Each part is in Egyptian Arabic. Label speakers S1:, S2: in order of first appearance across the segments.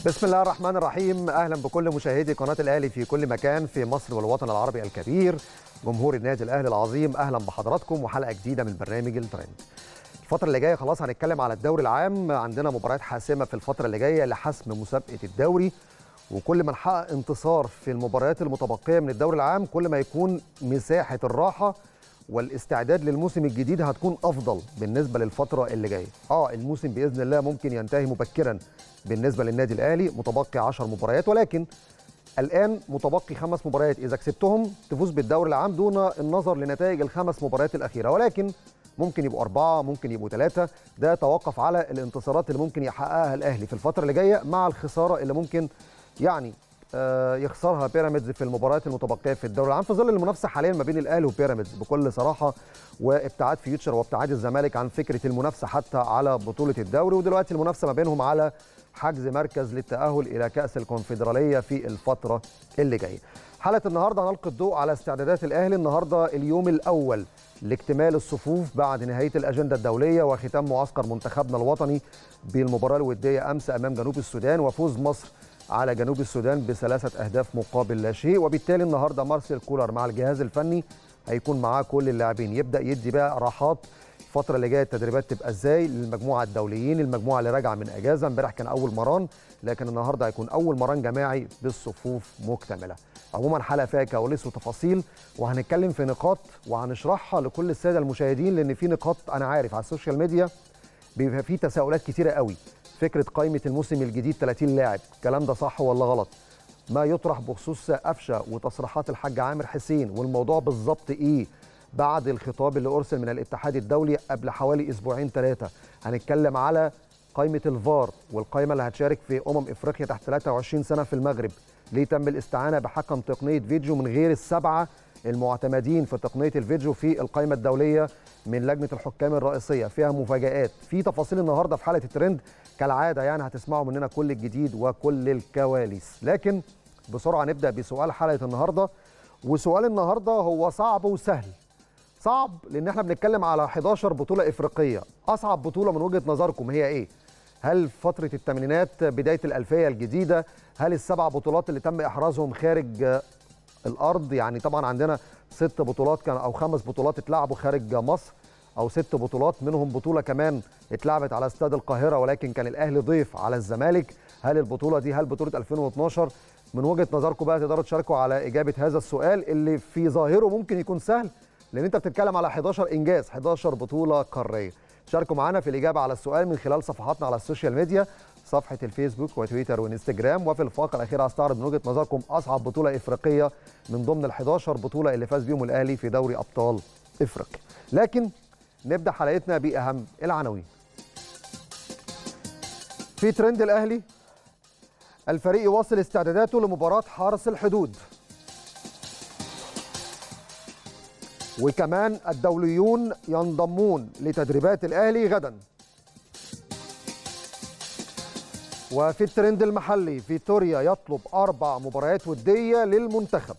S1: بسم الله الرحمن الرحيم اهلا بكل مشاهدي قناه الاهلي في كل مكان في مصر والوطن العربي الكبير جمهور النادي الاهلي العظيم اهلا بحضراتكم وحلقه جديده من برنامج الترند الفتره اللي جايه خلاص هنتكلم على الدوري العام عندنا مباريات حاسمه في الفتره اللي جايه لحسم مسابقه الدوري وكل ما نحقق انتصار في المباريات المتبقيه من الدوري العام كل ما يكون مساحه الراحه والاستعداد للموسم الجديد هتكون افضل بالنسبه للفتره اللي جايه اه الموسم باذن الله ممكن ينتهي مبكرا بالنسبه للنادي الاهلي متبقي 10 مباريات ولكن الان متبقي خمس مباريات اذا كسبتهم تفوز بالدوري العام دون النظر لنتائج الخمس مباريات الاخيره ولكن ممكن يبقوا أربعة ممكن يبقوا ثلاثة ده يتوقف على الانتصارات اللي ممكن يحققها الأهلي في الفترة اللي جاية مع الخسارة اللي ممكن يعني آه يخسرها بيراميدز في المباريات المتبقيه في الدوري العام في ظل المنافسه حاليا ما بين الاهلي وبيراميدز بكل صراحه وابتعاد فيوتشر وابتعاد الزمالك عن فكره المنافسه حتى على بطوله الدوري ودلوقتي المنافسه ما بينهم على حجز مركز للتاهل الى كاس الكونفدراليه في الفتره اللي جايه. حلقه النهارده هنلقي الضوء على استعدادات الاهلي النهارده اليوم الاول لاكتمال الصفوف بعد نهايه الاجنده الدوليه وختام معسكر منتخبنا الوطني بالمباراه الوديه امس امام جنوب السودان وفوز مصر على جنوب السودان بثلاثه اهداف مقابل لا شيء وبالتالي النهارده مارسيل كولر مع الجهاز الفني هيكون معاه كل اللاعبين يبدا يدي بقى راحات الفترة اللي جاية التدريبات تبقى ازاي للمجموعة الدوليين المجموعة اللي راجعة من اجازة امبارح كان اول مران لكن النهارده هيكون اول مران جماعي بالصفوف مكتملة عموما حلقة فيها كواليس وتفاصيل وهنتكلم في نقاط وهنشرحها لكل السادة المشاهدين لان في نقاط انا عارف على السوشيال ميديا بيبقى في تساؤلات كتيرة قوي فكره قائمه الموسم الجديد 30 لاعب الكلام ده صح ولا غلط ما يطرح بخصوص قفشه وتصريحات الحاج عامر حسين والموضوع بالظبط ايه بعد الخطاب اللي ارسل من الاتحاد الدولي قبل حوالي اسبوعين ثلاثه هنتكلم على قائمه الفار والقائمه اللي هتشارك في امم افريقيا تحت 23 سنه في المغرب ليه تم الاستعانه بحكم تقنيه فيديو من غير السبعه المعتمدين في تقنيه الفيديو في القائمه الدوليه من لجنه الحكام الرئيسيه فيها مفاجات في تفاصيل النهارده في حلقه الترند كالعاده يعني هتسمعوا مننا كل الجديد وكل الكواليس لكن بسرعه نبدا بسؤال حلقه النهارده وسؤال النهارده هو صعب وسهل صعب لان احنا بنتكلم على 11 بطوله افريقيه اصعب بطوله من وجهه نظركم هي ايه هل فتره الثمانينات بدايه الالفيه الجديده هل السبع بطولات اللي تم احرازهم خارج الارض يعني طبعا عندنا ست بطولات كان او خمس بطولات اتلعبوا خارج مصر او ست بطولات منهم بطوله كمان اتلعبت على استاد القاهره ولكن كان الاهلي ضيف على الزمالك هل البطوله دي هل بطوله 2012 من وجهه نظركم بقى تقدروا تشاركوا على اجابه هذا السؤال اللي في ظاهره ممكن يكون سهل لان انت بتتكلم على 11 انجاز 11 بطوله قاريه شاركوا معنا في الاجابه على السؤال من خلال صفحاتنا على السوشيال ميديا صفحه الفيسبوك وتويتر وانستجرام وفي الفقره الاخيره هستعرض من وجهه نظركم اصعب بطوله افريقيه من ضمن ال 11 بطوله اللي فاز بيهم الاهلي في دوري ابطال افريقيا لكن نبدا حلقتنا باهم العناوين في ترند الاهلي الفريق يواصل استعداداته لمباراه حرس الحدود وكمان الدوليون ينضمون لتدريبات الاهلي غدا وفي الترند المحلي فيتوريا يطلب اربع مباريات وديه للمنتخب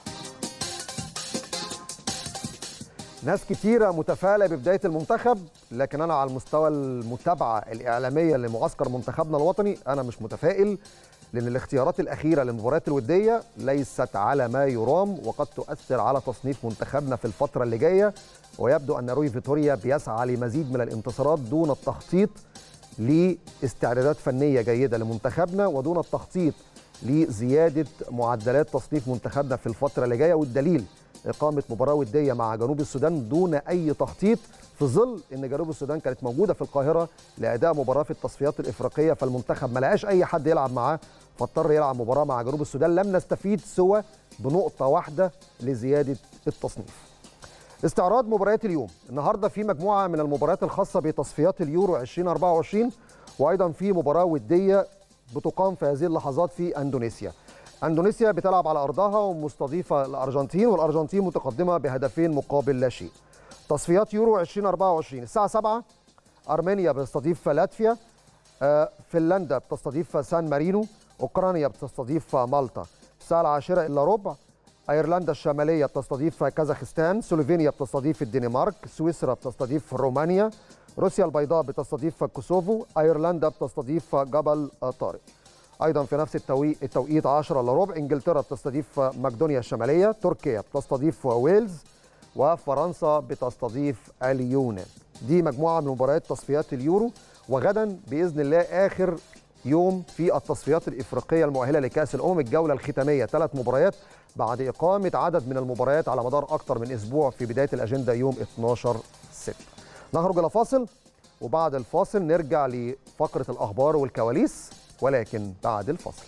S1: ناس كتيرة متفائلة ببداية المنتخب لكن أنا على المستوى المتابعة الإعلامية لمعسكر منتخبنا الوطني أنا مش متفائل لأن الاختيارات الأخيرة للمباريات الودية ليست على ما يرام وقد تؤثر على تصنيف منتخبنا في الفترة اللي جاية ويبدو أن روي فيتوريا بيسعى لمزيد من الانتصارات دون التخطيط لاستعدادات فنية جيدة لمنتخبنا ودون التخطيط لزيادة معدلات تصنيف منتخبنا في الفترة اللي جاية والدليل إقامة مباراة ودية مع جنوب السودان دون أي تخطيط في ظل أن جنوب السودان كانت موجودة في القاهرة لأداء مباراة في التصفيات الإفريقية فالمنتخب ما لقاش أي حد يلعب معاه فاضطر يلعب مباراة مع جنوب السودان لم نستفيد سوى بنقطة واحدة لزيادة التصنيف استعراض مباريات اليوم النهارده في مجموعة من المباريات الخاصة بتصفيات اليورو 2024 وأيضا في مباراة ودية بتقام في هذه اللحظات في أندونيسيا اندونيسيا بتلعب على ارضها ومستضيفه الارجنتين والارجنتين متقدمه بهدفين مقابل لا شيء. تصفيات يورو 2024 الساعه 7 ارمينيا بتستضيف لاتفيا آه، فنلندا بتستضيف سان مارينو اوكرانيا بتستضيف مالطا الساعه العاشره الا ربع ايرلندا الشماليه بتستضيف كازاخستان سلوفينيا بتستضيف الدنمارك سويسرا بتستضيف رومانيا روسيا البيضاء بتستضيف كوسوفو ايرلندا بتستضيف جبل طارق ايضا في نفس التوقيت التوقيت 10 الا ربع انجلترا بتستضيف مقدونيا الشماليه تركيا بتستضيف ويلز وفرنسا بتستضيف اليونان دي مجموعه من مباريات تصفيات اليورو وغدا باذن الله اخر يوم في التصفيات الافريقيه المؤهله لكاس الامم الجوله الختاميه ثلاث مباريات بعد اقامه عدد من المباريات على مدار اكثر من اسبوع في بدايه الاجنده يوم 12 6 نخرج الى فاصل وبعد الفاصل نرجع لفقره الاخبار والكواليس ولكن بعد الفاصل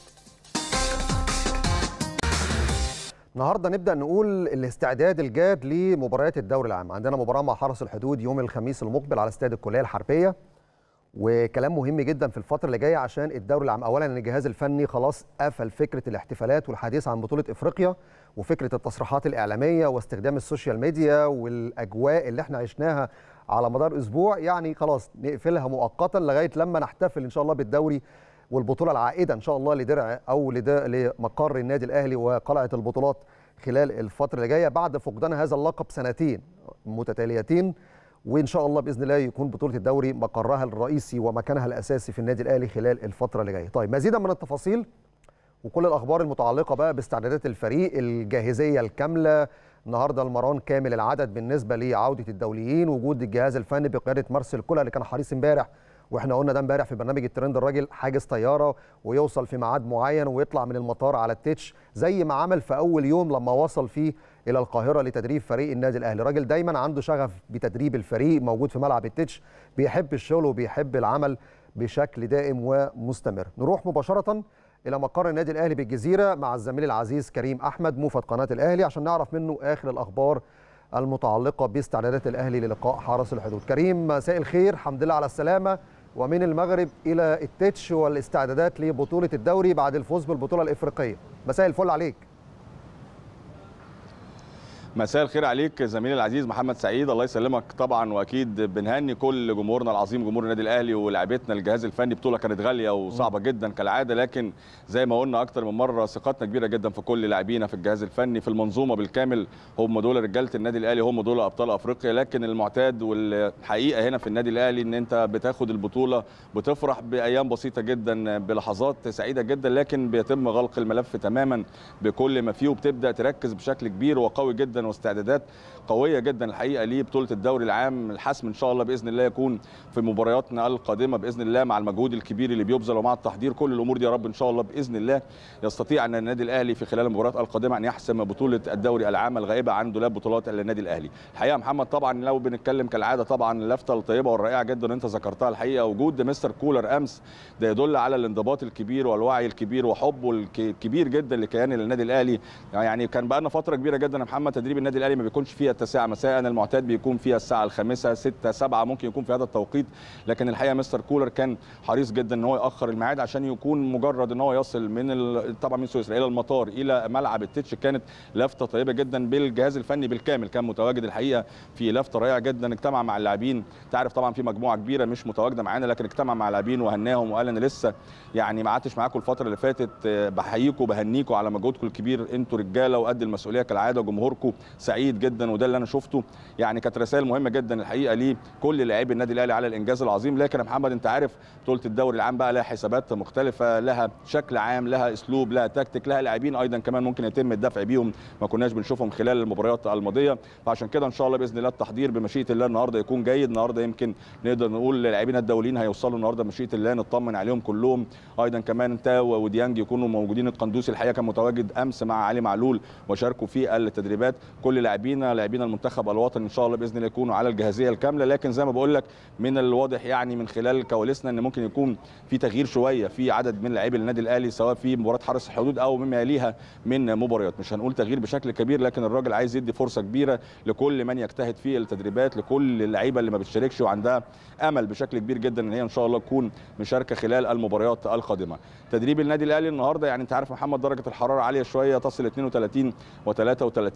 S1: النهارده نبدا نقول الاستعداد الجاد لمباريات الدوري العام عندنا مباراه مع حرس الحدود يوم الخميس المقبل على استاد الكليه الحربيه وكلام مهم جدا في الفتره اللي جايه عشان الدوري العام اولا ان الجهاز الفني خلاص قفل فكره الاحتفالات والحديث عن بطوله افريقيا وفكره التصريحات الاعلاميه واستخدام السوشيال ميديا والاجواء اللي احنا عشناها على مدار اسبوع يعني خلاص نقفلها مؤقتا لغايه لما نحتفل ان شاء الله بالدوري والبطوله العائده ان شاء الله لدرع او لمقر النادي الاهلي وقلعه البطولات خلال الفتره اللي جايه بعد فقدان هذا اللقب سنتين متتاليتين وان شاء الله باذن الله يكون بطوله الدوري مقرها الرئيسي ومكانها الاساسي في النادي الاهلي خلال الفتره اللي جايه. طيب مزيدا من التفاصيل وكل الاخبار المتعلقه بقى باستعدادات الفريق الجاهزيه الكامله النهارده المران كامل العدد بالنسبه لعوده الدوليين وجود الجهاز الفني بقياده مارسيل كولر اللي كان حريص امبارح واحنا قلنا ده امبارح في برنامج الترند الراجل حاجز طياره ويوصل في ميعاد معين ويطلع من المطار على التتش زي ما عمل في اول يوم لما وصل فيه الى القاهره لتدريب فريق النادي الاهلي راجل دايما عنده شغف بتدريب الفريق موجود في ملعب التتش بيحب الشغل وبيحب العمل بشكل دائم ومستمر نروح مباشره الى مقر النادي الاهلي بالجزيره مع الزميل العزيز كريم احمد موفد قناه الاهلي عشان نعرف منه اخر الاخبار المتعلقه باستعدادات الاهلي للقاء حرس الحدود كريم مساء الخير الحمد لله على السلامه ومن المغرب الى التتش والاستعدادات لبطوله الدوري بعد الفوز بالبطوله الافريقيه مساء الفل عليك
S2: مساء الخير عليك زميلي العزيز محمد سعيد الله يسلمك طبعا واكيد بنهني كل جمهورنا العظيم جمهور النادي الاهلي ولاعبتنا الجهاز الفني بطوله كانت غاليه وصعبه جدا كالعاده لكن زي ما قلنا اكتر من مره ثقتنا كبيره جدا في كل لاعبينا في الجهاز الفني في المنظومه بالكامل هم دول رجاله النادي الاهلي هم دول ابطال افريقيا لكن المعتاد والحقيقه هنا في النادي الاهلي ان انت بتاخد البطوله بتفرح بايام بسيطه جدا بلحظات سعيده جدا لكن بيتم غلق الملف تماما بكل ما فيه وبتبدا تركز بشكل كبير وقوي جدا واستعدادات قويه جدا الحقيقه لبطوله الدوري العام الحسم ان شاء الله باذن الله يكون في مبارياتنا القادمه باذن الله مع المجهود الكبير اللي بيبذل ومع التحضير كل الامور دي يا رب ان شاء الله باذن الله يستطيع ان النادي الاهلي في خلال المباريات القادمه ان يحسم بطوله الدوري العام الغائبه عن دولاب بطولات النادي الاهلي الحقيقه محمد طبعا لو بنتكلم كالعاده طبعا اللفته الطيبه والرائعه جدا انت ذكرتها الحقيقه وجود مستر كولر امس ده يدل على الانضباط الكبير والوعي الكبير وحبه الكبير جدا لكيان النادي الاهلي يعني كان بقى لنا فتره كبيره جدا يا محمد تدريب النادي الاهلي ما بيكونش فيها التاسعه مساء المعتاد بيكون فيها الساعه الخامسه 6 7 ممكن يكون في هذا التوقيت لكن الحقيقه مستر كولر كان حريص جدا ان هو ياخر الميعاد عشان يكون مجرد ان هو يصل من ال... طبعا من سويسرا الى المطار الى ملعب التتش كانت لفته طيبه جدا بالجهاز الفني بالكامل كان متواجد الحقيقه في لفته رائعه جدا اجتمع مع اللاعبين تعرف طبعا في مجموعه كبيره مش متواجده معانا لكن اجتمع مع اللاعبين وهناهم وقال انا لسه يعني ما قعدتش معاكم الفتره اللي فاتت بحييكم وبهنيكم على مجهودكم الكبير انتوا رجاله وقد المسؤوليه كالعاده وجمهوركم سعيد جدا وده اللي انا شفته يعني كانت رسائل مهمه جدا الحقيقه لكل لاعبي النادي الاهلي على الانجاز العظيم لكن يا محمد انت عارف بطوله الدوري العام بقى لها حسابات مختلفه لها شكل عام لها اسلوب لها تكتيك لها لاعبين ايضا كمان ممكن يتم الدفع بيهم ما كناش بنشوفهم خلال المباريات الماضيه فعشان كده ان شاء الله باذن الله التحضير بمشيئه الله النهارده يكون جيد النهارده يمكن نقدر نقول لاعبينا الدوليين هيوصلوا النهارده بمشيئه الله نطمن عليهم كلهم ايضا كمان تاو وديانج يكونوا موجودين القندوسي الحقيقه كان متواجد امس مع علي معلول وشاركوا في التدريبات كل لاعبينا لاعبين المنتخب الوطني ان شاء الله باذن الله يكونوا على الجاهزيه الكامله لكن زي ما بقول لك من الواضح يعني من خلال كواليسنا ان ممكن يكون في تغيير شويه في عدد من لاعبي النادي الاهلي سواء في مباراه حرس الحدود او مما يليها من مباريات مش هنقول تغيير بشكل كبير لكن الراجل عايز يدي فرصه كبيره لكل من يجتهد في التدريبات لكل اللعيبه اللي ما بتشاركش وعندها امل بشكل كبير جدا ان هي ان شاء الله تكون مشاركه خلال المباريات القادمه تدريب النادي الاهلي النهارده يعني انت عارف محمد درجه الحراره عاليه شويه تصل 32 و33 درجه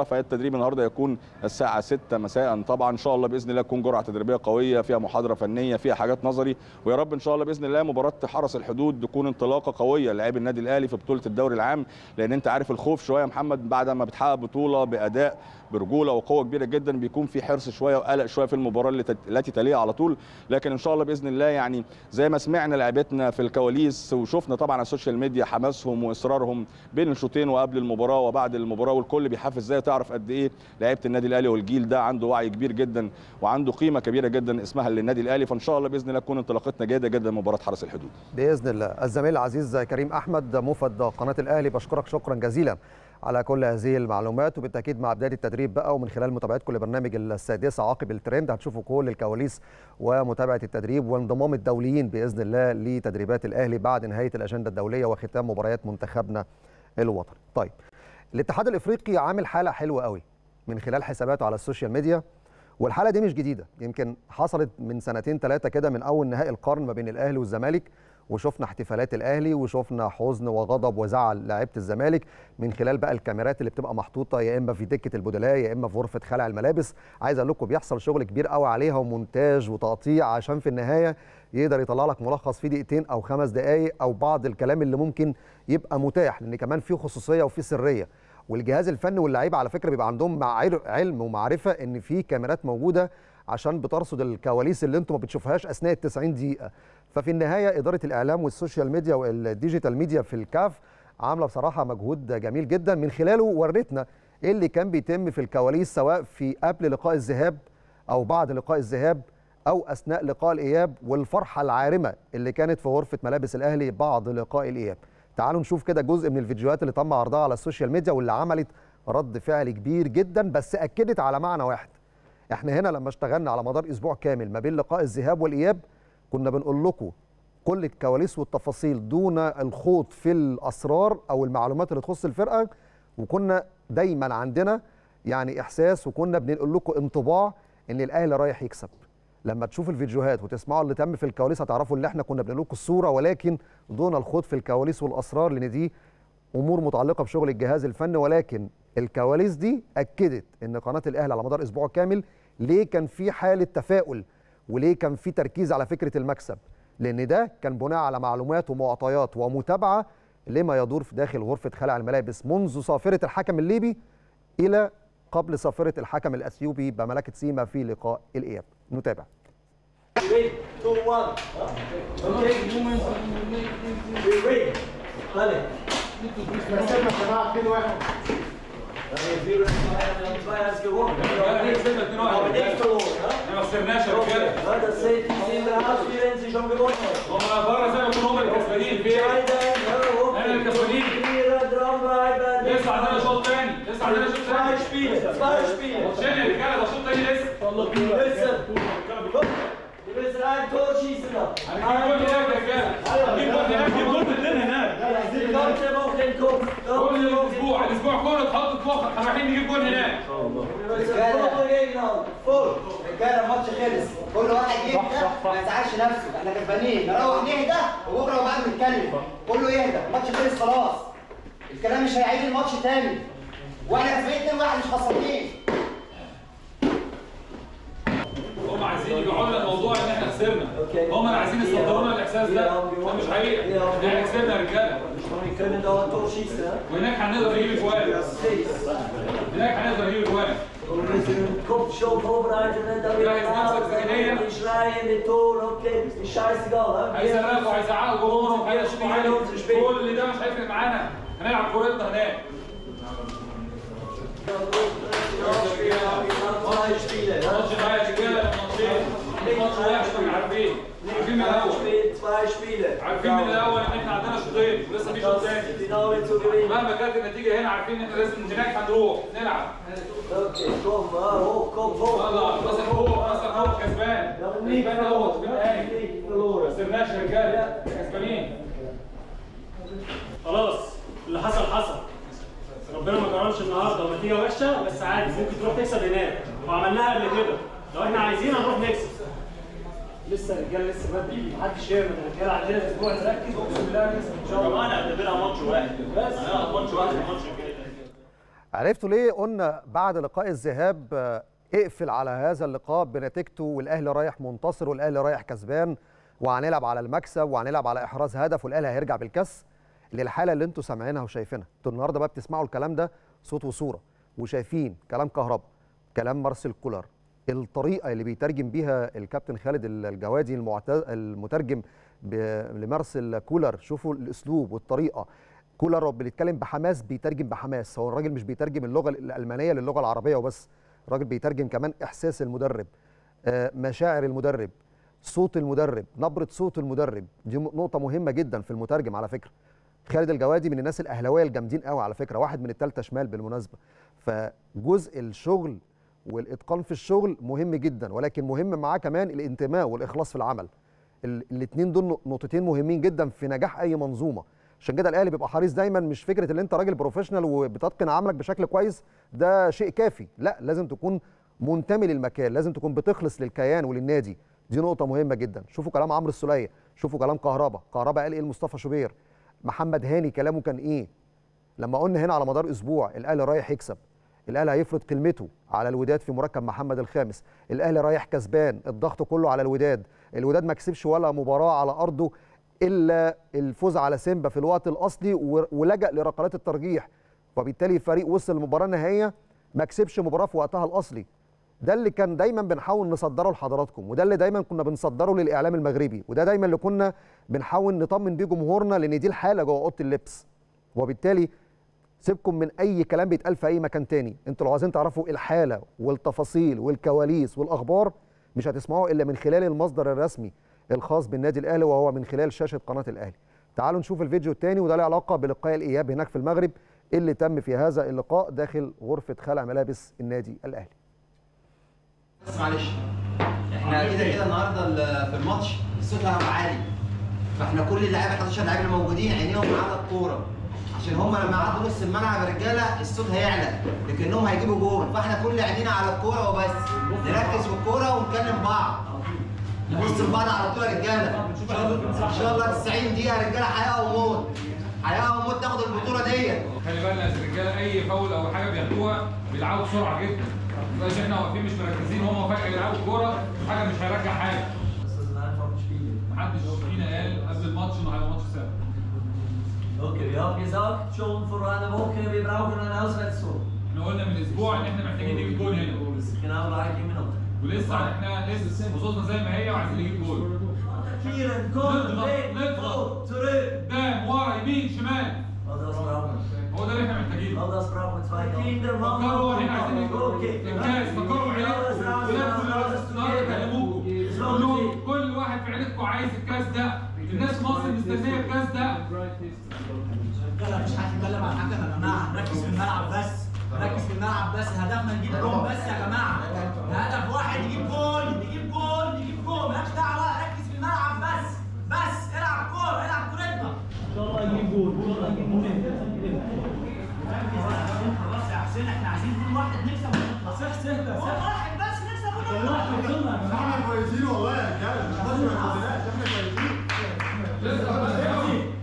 S2: 10 فالتدريب النهارده يكون الساعه 6 مساء طبعا ان شاء الله باذن الله تكون جرعه تدريبيه قويه فيها محاضره فنيه فيها حاجات نظري ويا رب ان شاء الله باذن الله مباراه حرس الحدود تكون انطلاقه قويه للاعبي النادي الاهلي في بطوله الدوري العام لان انت عارف الخوف شويه يا محمد بعد ما بتحقق بطوله باداء برجوله وقوه كبيره جدا بيكون في حرص شويه وقلق شويه في المباراه اللي تت- التي تليها على طول لكن ان شاء الله باذن الله يعني زي ما سمعنا لعيبتنا في الكواليس وشفنا طبعا على السوشيال ميديا حماسهم واصرارهم بين الشوطين وقبل المباراه وبعد المباراه والكل بيحفز ازاي تعرف قد ايه لعيبه النادي الاهلي والجيل ده عنده وعي كبير جدا وعنده قيمه كبيره جدا اسمها للنادي الاهلي فان شاء الله باذن الله تكون انطلاقتنا جيده جدا مباراه حرس الحدود
S1: باذن الله الزميل العزيز كريم احمد موفد قناه الاهلي بشكرك شكرا جزيلا على كل هذه المعلومات وبالتاكيد مع بدايه التدريب بقى ومن خلال متابعتكم لبرنامج السادسه عقب الترند هتشوفوا كل الكواليس ومتابعه التدريب وانضمام الدوليين باذن الله لتدريبات الاهلي بعد نهايه الاجنده الدوليه وختام مباريات منتخبنا الوطني. طيب الاتحاد الافريقي عامل حاله حلوه قوي من خلال حساباته على السوشيال ميديا والحاله دي مش جديده يمكن حصلت من سنتين ثلاثه كده من اول نهائي القرن ما بين الاهلي والزمالك وشفنا احتفالات الاهلي وشفنا حزن وغضب وزعل لاعيبه الزمالك من خلال بقى الكاميرات اللي بتبقى محطوطه يا اما في دكه البدلاء يا اما في غرفه خلع الملابس عايز اقول لكم بيحصل شغل كبير قوي عليها ومونتاج وتقطيع عشان في النهايه يقدر يطلع لك ملخص في دقيقتين او خمس دقائق او بعض الكلام اللي ممكن يبقى متاح لان كمان في خصوصيه وفي سريه والجهاز الفني واللعيبه على فكره بيبقى عندهم مع علم ومعرفه ان في كاميرات موجوده عشان بترصد الكواليس اللي انتم ما بتشوفهاش اثناء ال 90 دقيقه ففي النهايه اداره الاعلام والسوشيال ميديا والديجيتال ميديا في الكاف عامله بصراحه مجهود جميل جدا من خلاله ورتنا ايه اللي كان بيتم في الكواليس سواء في قبل لقاء الذهاب او بعد لقاء الذهاب او اثناء لقاء الاياب والفرحه العارمه اللي كانت في غرفه ملابس الاهلي بعد لقاء الاياب تعالوا نشوف كده جزء من الفيديوهات اللي تم عرضها على السوشيال ميديا واللي عملت رد فعل كبير جدا بس اكدت على معنى واحد احنا هنا لما اشتغلنا على مدار اسبوع كامل ما بين لقاء الذهاب والاياب كنا بنقول لكم كل الكواليس والتفاصيل دون الخوض في الاسرار او المعلومات اللي تخص الفرقه وكنا دايما عندنا يعني احساس وكنا بنقول لكم انطباع ان الاهلي رايح يكسب لما تشوفوا الفيديوهات وتسمعوا اللي تم في الكواليس هتعرفوا ان احنا كنا بنقول لكم الصوره ولكن دون الخوض في الكواليس والاسرار لان دي امور متعلقه بشغل الجهاز الفني ولكن الكواليس دي اكدت ان قناه الاهلي على مدار اسبوع كامل ليه كان في حاله تفاؤل وليه كان في تركيز على فكره المكسب لان ده كان بناء على معلومات ومعطيات ومتابعه لما يدور في داخل غرفه خلع الملابس منذ صافره الحكم الليبي الى قبل صافره الحكم الاثيوبي بملكه سيما في لقاء الاياب نتابع
S3: Three, two, one. Okay. Three. Dale. Bayern gewonnen. Aber nicht verloren.
S4: ما خسرناش يا رجاله
S3: Ja, das seht ihr in der Haus, wie wenn sie schon gewonnen haben.
S4: هم بره زي ما يكونوا هم اللي كسبانين في ايه؟
S3: Entscheiden, ja, okay.
S4: Einer der Kasolin.
S3: Konzentrieren, dranbleiben.
S4: لسه عندنا شوط تاني لسه عندنا شوط
S3: Zwei
S4: تاني
S3: Spiele, zwei Spiele.
S4: ماتشين يا رجاله ده شوط تاني لسه
S3: Wir müssen, wir müssen ein Tor schießen noch.
S4: هنجيب جول هناك يا رجاله هنجيب جول هناك هنجيب جول اتنين هناك
S3: Die ganze Woche im Kopf.
S4: كل
S3: Ganze Woche im
S4: الاسبوع
S3: Kopf.
S4: الاسبوع كله تحط في مخك احنا رايحين نجيب جول هناك
S3: Wir müssen voll dagegen halten. Voll.
S5: رجاله الماتش خلص كل واحد يهدى ما يزعلش نفسه احنا كسبانين نروح نهدى وبكره وبعد نتكلم كله يهدى الماتش خلص خلاص الكلام مش هيعيد الماتش تاني واحنا كسبانين 2 1 مش خسرانين
S4: هم عايزين يبيعوا لنا الموضوع ان احنا خسرنا هم اللي عايزين يصدروا لنا الاحساس ده ده مش حقيقي احنا كسبنا يا رجاله
S3: Wir können da ein Tor schießen. ja?
S4: وهناك هنقدر نجيب اجوال
S3: Sechs.
S4: هناك هنقدر نجيب اجوال
S3: Und wir müssen den Kopf schon vorbereiten, wenn da wieder
S4: Ja, jetzt machst du
S3: raus,
S4: das Gehirn.
S3: die schreien, die Tor, okay, ist scheißegal. ja?
S4: هيصرخوا هيزعقوا جمهورهم هيشوفوا
S3: Spiele,
S4: عليه
S3: unsere Spiele.
S4: كل ده مش هيفرق معانا هنلعب كورتنا هناك
S3: Zwei Spiele. ja?
S4: ماتش بقى يا رجاله ماتشين ماتش وحش احنا عارفين عارفين من
S3: Ein
S4: الاول
S3: Spiel, zwei Spiele.
S4: عارفين من الاول ان احنا عندنا شوطين ولسه في شوط
S3: Das
S4: تاني
S3: Finale zu gewinnen.
S4: مهما كانت النتيجه هنا عارفين ان احنا لازم هناك هنروح نلعب
S3: Okay, komm, ah, hoch, komm, hoch.
S4: يلا راسك فوق راسك فوق كسبان
S3: Wir haben nicht
S4: كسبان اهوت في
S3: verloren.
S4: النهائي
S3: Nicht
S4: ما
S3: verloren.
S4: خسرناش يا رجاله كسبانين
S6: خلاص اللي حصل حصل ربنا ما كرمش النهارده ونتيجه وحشه بس عادي ممكن تروح تكسب هناك وعملناها قبل كده لو احنا عايزين هنروح نكسب لسه الرجاله لسه بدري محدش يعمل الرجاله عندنا اسبوع نركز اقسم بالله نكسب ان شاء الله انا اعتبرها ماتش واحد بس هنلعب ماتش واحد الماتش الجاي ده
S1: عرفتوا ليه قلنا بعد لقاء الذهاب آه، اقفل على هذا اللقاء بنتيجته والاهلي رايح منتصر والاهلي رايح كسبان وهنلعب على المكسب وهنلعب على احراز هدف والاهلي هيرجع بالكاس للحاله اللي انتوا سامعينها وشايفينها انتوا النهارده بقى بتسمعوا الكلام ده صوت وصوره وشايفين كلام كهربا كلام مارسيل كولر الطريقه اللي بيترجم بيها الكابتن خالد الجوادي المعت- المترجم ب- لمارسيل كولر شوفوا الاسلوب والطريقه كولر بيتكلم بحماس بيترجم بحماس هو الراجل مش بيترجم اللغه الالمانيه للغه العربيه وبس الراجل بيترجم كمان احساس المدرب آه، مشاعر المدرب صوت المدرب نبره صوت المدرب دي م- نقطه مهمه جدا في المترجم على فكره خالد الجوادي من الناس الاهلاويه الجامدين قوي على فكره واحد من الثالثه شمال بالمناسبه فجزء الشغل والاتقان في الشغل مهم جدا ولكن مهم معاه كمان الانتماء والاخلاص في العمل الاثنين دول نقطتين مهمين جدا في نجاح اي منظومه عشان كده الاهلي بيبقى حريص دايما مش فكره ان انت راجل بروفيشنال وبتتقن عملك بشكل كويس ده شيء كافي لا لازم تكون منتمي للمكان لازم تكون بتخلص للكيان وللنادي دي نقطه مهمه جدا شوفوا كلام عمرو السوليه شوفوا كلام كهربا كهربا قال ايه لمصطفى شوبير محمد هاني كلامه كان ايه لما قلنا هنا على مدار اسبوع الاهلي رايح يكسب الاهلي هيفرض كلمته على الوداد في مركب محمد الخامس الاهلي رايح كسبان الضغط كله على الوداد الوداد ما كسبش ولا مباراه على ارضه الا الفوز على سيمبا في الوقت الاصلي و- ولجأ لركلات الترجيح وبالتالي فريق وصل المباراه النهائيه ما كسبش مباراه في وقتها الاصلي ده اللي كان دايما بنحاول نصدره لحضراتكم وده اللي دايما كنا بنصدره للاعلام المغربي وده دايما اللي كنا بنحاول نطمن بيه جمهورنا لان دي الحاله جوه اوضه اللبس وبالتالي سيبكم من اي كلام بيتقال في اي مكان تاني انتوا لو عايزين تعرفوا الحاله والتفاصيل والكواليس والاخبار مش هتسمعوه الا من خلال المصدر الرسمي الخاص بالنادي الاهلي وهو من خلال شاشه قناه الاهلي تعالوا نشوف الفيديو الثاني وده له علاقه بلقاء الاياب هناك في المغرب اللي تم في هذا اللقاء داخل غرفه خلع ملابس النادي الاهلي
S5: بس معلش احنا كده كده النهارده ال- في الماتش الصوت هيبقى عالي فاحنا كل اللعيبه 11 لعيب اللي موجودين عينيهم على الكوره عشان هم لما يعدوا نص الملعب يا رجاله الصوت هيعلى لكنهم هيجيبوا جول فاحنا كل عينينا على الكوره وبس نركز في الكوره ونكلم بعض نبص لبعض على طول يا رجاله ان شاء الله ان شاء الله 90 دقيقه يا رجاله حياه وموت حياه وموت تاخد البطوله ديت
S4: خلي بالنا يا رجاله اي فاول او حاجه بياخدوها بيلعبوا بسرعه جدا ما يبقاش احنا واقفين مش مركزين هم فجاه يلعبوا الكوره حاجه مش هيرجع حاجه محدش فينا قال قبل الماتش انه هيبقى ماتش سهل
S3: Okay, wir haben gesagt schon vor einer Woche, wir brauchen einen Auswärtszug.
S4: احنا قلنا من اسبوع ان احنا محتاجين نجيب جول هنا
S3: Genau gleiche Minute.
S4: ولسه احنا لسه خصوصنا زي ما هي وعايزين نجيب جول
S3: Attackieren, kommen, weg, vor, zurück.
S4: قدام ورا يمين شمال
S3: All das brauchen wir.
S4: هو ده اللي احنا محتاجينه
S3: All das brauchen wir. Zwei Kinder, Mama.
S4: فكروا ان احنا عايزين نجيب
S3: Okay.
S4: الكاس فكروا عيالكم ولاد النهارده كلموكم كلهم كل واحد في عيلتكم عايز الكاس ده الناس في مصر مستنيه الكاس ده
S7: لا مش هنتكلم عن حاجه يا جماعه نركز في الملعب بس نركز في الملعب بس هدفنا نجيب جول بس يا جماعه هدف واحد نجيب جول نجيب جول نجيب جول مالكش دعوه ركز في الملعب بس بس العب كوره العب كورتنا ان شاء الله نجيب جول ان شاء الله نجيب جول ركز يا حسين خلاص يا حسين احنا عايزين جول واحد نكسب ونطلع صح صح جول واحد بس نكسب ونطلع
S8: احنا كويسين والله يا رجاله مش لازم ما ننزلهاش احنا كويسين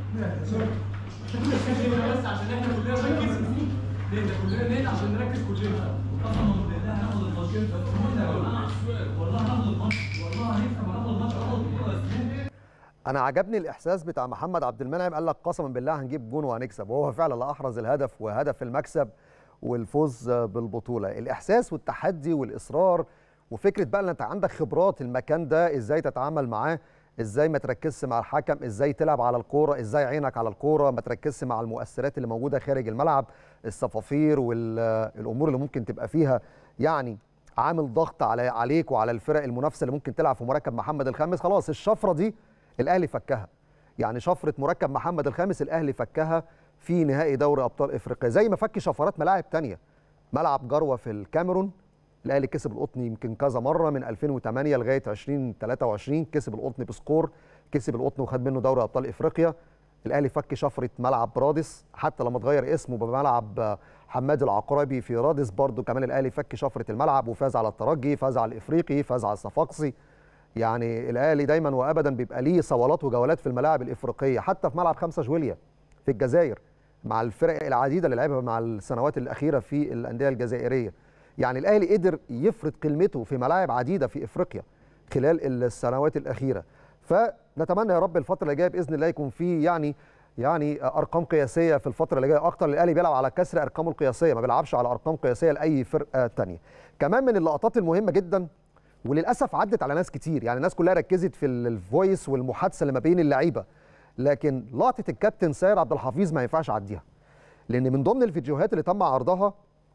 S7: بس عشان احنا كلنا نركز لان كلنا ليه عشان نركز كلنا قسما بالله هناخد الماتش والله هناخد الماتش والله هنكسب هناخد الماتش هناخد البطوله
S1: انا عجبني الاحساس بتاع محمد عبد المنعم قال لك قسما بالله هنجيب جون وهنكسب وهو فعلا اللي احرز الهدف وهدف المكسب والفوز بالبطوله الاحساس والتحدي والاصرار وفكره بقى ان انت عندك خبرات المكان ده ازاي تتعامل معاه ازاي ما تركزش مع الحكم ازاي تلعب على الكوره ازاي عينك على الكوره ما تركزش مع المؤثرات اللي موجوده خارج الملعب الصفافير والامور اللي ممكن تبقى فيها يعني عامل ضغط على عليك وعلى الفرق المنافسه اللي ممكن تلعب في مركب محمد الخامس خلاص الشفره دي الاهلي فكها يعني شفره مركب محمد الخامس الاهلي فكها في نهائي دوري ابطال افريقيا زي ما فك شفرات ملاعب تانية ملعب جروه في الكاميرون الاهلي كسب القطن يمكن كذا مره من 2008 لغايه 2023 كسب القطن بسكور كسب القطن وخد منه دوري ابطال افريقيا الاهلي فك شفره ملعب رادس حتى لما اتغير اسمه بملعب حماد العقربي في رادس برضو كمان الاهلي فك شفره الملعب وفاز على الترجي فاز على الافريقي فاز على الصفاقسي يعني الاهلي دايما وابدا بيبقى ليه صولات وجولات في الملاعب الافريقيه حتى في ملعب خمسة جويليا في الجزائر مع الفرق العديده اللي لعبها مع السنوات الاخيره في الانديه الجزائريه يعني الاهلي قدر يفرض كلمته في ملاعب عديده في افريقيا خلال السنوات الاخيره فنتمنى يا رب الفتره اللي جايه باذن الله يكون في يعني يعني ارقام قياسيه في الفتره اللي جايه اكتر الاهلي بيلعب على كسر ارقامه القياسيه ما بيلعبش على ارقام قياسيه لاي فرقه تانية كمان من اللقطات المهمه جدا وللاسف عدت على ناس كتير يعني الناس كلها ركزت في الفويس والمحادثه اللي ما بين اللعيبه لكن لقطه الكابتن سير عبد الحفيظ ما ينفعش اعديها لان من ضمن الفيديوهات اللي تم عرضها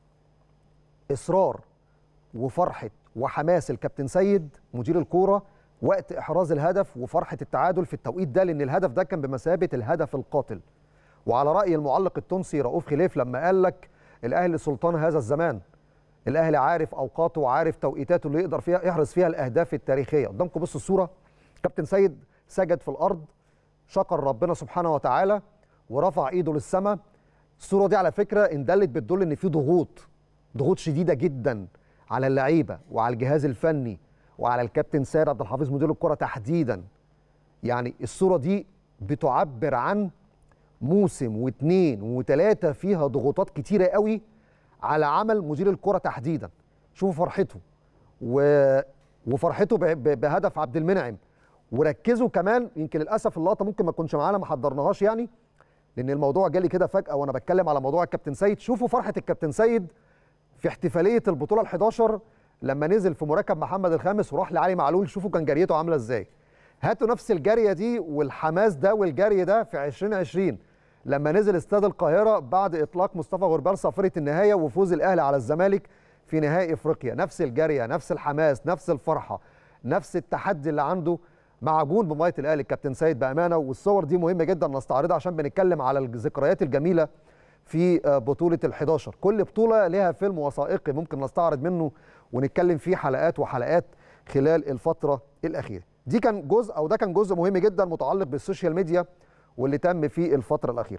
S1: اصرار وفرحه وحماس الكابتن سيد مدير الكوره وقت احراز الهدف وفرحه التعادل في التوقيت ده لان الهدف ده كان بمثابه الهدف القاتل وعلى راي المعلق التونسي رؤوف خليف لما قال لك الاهلي سلطان هذا الزمان الاهلي عارف اوقاته وعارف توقيتاته اللي يقدر فيها يحرز فيها الاهداف التاريخيه قدامكم بصوا الصوره كابتن سيد سجد في الارض شكر ربنا سبحانه وتعالى ورفع ايده للسماء الصوره دي على فكره ان دلت بتدل ان في ضغوط ضغوط شديده جدا على اللعيبه وعلى الجهاز الفني وعلى الكابتن سيد عبد الحفيظ مدير الكره تحديدا يعني الصوره دي بتعبر عن موسم واثنين وثلاثه فيها ضغوطات كتيره قوي على عمل مدير الكره تحديدا شوفوا فرحته و... وفرحته ب... ب... بهدف عبد المنعم وركزوا كمان يمكن للاسف اللقطه ممكن ما تكونش معانا ما حضرناهاش يعني لان الموضوع جالي كده فجاه وانا بتكلم على موضوع الكابتن سيد شوفوا فرحه الكابتن سيد في احتفاليه البطوله ال11 لما نزل في مركب محمد الخامس وراح لعلي معلول شوفوا كان جريته عامله ازاي هاتوا نفس الجاريه دي والحماس ده والجري ده في 2020 لما نزل استاد القاهره بعد اطلاق مصطفى غربال صافره النهايه وفوز الاهلي على الزمالك في نهائي افريقيا نفس الجاريه نفس الحماس نفس الفرحه نفس التحدي اللي عنده معجون بميه الاهلي الكابتن سيد بامانه والصور دي مهمه جدا نستعرضها عشان بنتكلم على الذكريات الجميله في بطوله ال11 كل بطوله لها فيلم وثائقي ممكن نستعرض منه ونتكلم فيه حلقات وحلقات خلال الفتره الاخيره دي كان جزء او ده كان جزء مهم جدا متعلق بالسوشيال ميديا واللي تم في الفتره الاخيره